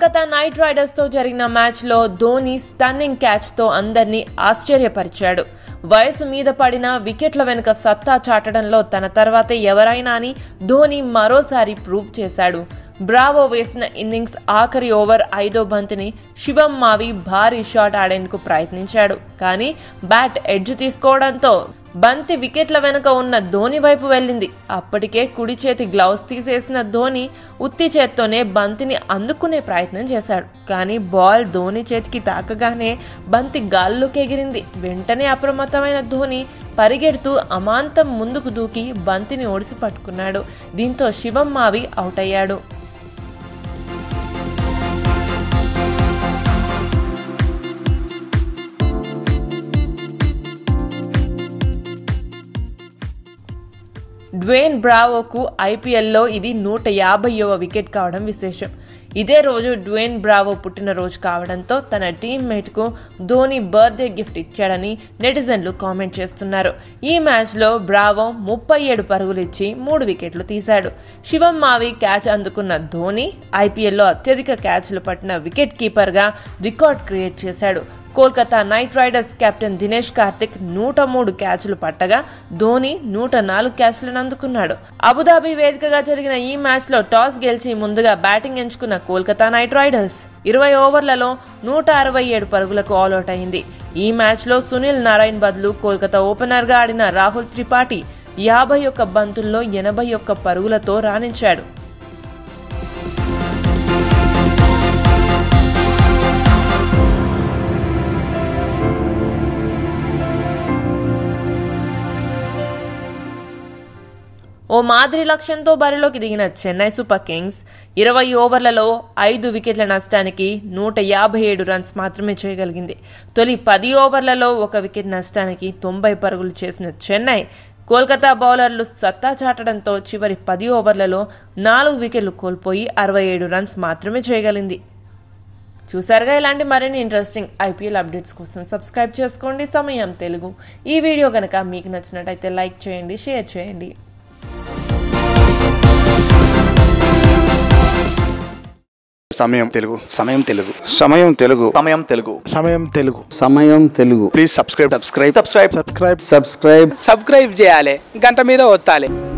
Kolkata knight riders తో జరిగిన match లో ధోని స్టన్నింగ్ క్యాచ్ తో అందరినీ ఆశ్చర్యపరిచాడు వయసు మీద పడిన వికెట్ల వెనుక సత్తా చాటడంలో తన తర్వాతే ఎవరైనా అని ధోని మరోసారి ప్రూవ్ చేశాడు బ్రావో వేసిన ఇన్నింగ్స్ ఆఖరి ఓవర్ ఐదో బంతిని శివం మావి భారీ షాట్ ఆడేందుకు ప్రయత్నించాడు కానీ బ్యాట్ ఎడ్జ్ తీసుకోవడంతో బంతి వికెట్ల వెనుక ఉన్న ధోని వైపు వెళ్ళింది అప్పటికే కుడి చేతి గ్లౌస్ తీసేసిన ధోని ఉత్తి చేత్తోనే బంతిని అందుకునే ప్రయత్నం చేశాడు కానీ బాల్ ధోని చేతికి తాకగానే బంతి గాల్లోకి ఎగిరింది వెంటనే అప్రమత్తమైన ధోని పరిగెడుతూ అమాంతం ముందుకు దూకి బంతిని ఓడిసి పట్టుకున్నాడు దీంతో శివం మావి అవుట్ అయ్యాడు డ్వేన్ బ్రావోకు ఐపీఎల్లో ఇది నూట యాభైవ వికెట్ కావడం విశేషం ఇదే రోజు డ్వేన్ బ్రావో పుట్టినరోజు కావడంతో తన టీమ్మేట్కు ధోని బర్త్డే గిఫ్ట్ ఇచ్చాడని నెటిజన్లు కామెంట్ చేస్తున్నారు ఈ మ్యాచ్లో బ్రావో ముప్పై ఏడు పరుగులు ఇచ్చి మూడు వికెట్లు తీశాడు శివం మావి క్యాచ్ అందుకున్న ధోని ఐపీఎల్లో అత్యధిక క్యాచ్లు పట్టిన వికెట్ కీపర్గా రికార్డ్ క్రియేట్ చేశాడు Kolkata knight riders captain Dinesh Karthik నూట మూడు క్యాచ్లు పట్టగా ధోని నూట నాలుగు క్యాచ్లను అందుకున్నాడు అబుదాబి వేదికగా జరిగిన ఈ మ్యాచ్ లో టాస్ గెలిచి ముందుగా బ్యాటింగ్ ఎంచుకున్న కోల్కతా నైట్ రైడర్స్ ఇరవై ఓవర్లలో నూట అరవై ఏడు పరుగులకు ఆల్అౌట్ అయింది ఈ మ్యాచ్ లో సునీల్ నారాయణ్ బదులు కోల్కతా ఓపెనర్ గా ఆడిన రాహుల్ త్రిపాఠి యాభై ఒక్క బంతుల్లో ఎనభై ఒక్క పరుగులతో రాణించాడు ఓ మాదిరి లక్ష్యంతో బరిలోకి దిగిన చెన్నై సూపర్ కింగ్స్ ఇరవై ఓవర్లలో ఐదు వికెట్ల నష్టానికి నూట యాభై ఏడు రన్స్ మాత్రమే చేయగలిగింది తొలి పది ఓవర్లలో ఒక వికెట్ నష్టానికి తొంభై పరుగులు చేసిన చెన్నై కోల్కతా బౌలర్లు సత్తా చాటడంతో చివరి పది ఓవర్లలో నాలుగు వికెట్లు కోల్పోయి అరవై ఏడు రన్స్ మాత్రమే చేయగలిగింది చూసారుగా ఇలాంటి మరిన్ని ఇంట్రెస్టింగ్ ఐపీఎల్ అప్డేట్స్ కోసం సబ్స్క్రైబ్ చేసుకోండి సమయం తెలుగు ఈ వీడియో కనుక మీకు నచ్చినట్టయితే లైక్ చేయండి షేర్ చేయండి సమయం Telugu Samayam Telugu Samayam Telugu Samayam Telugu Samayam Telugu Samayam Telugu please subscribe subscribe subscribe subscribe subscribe subscribe చేయాలి గంట మీద ఒత్తాలి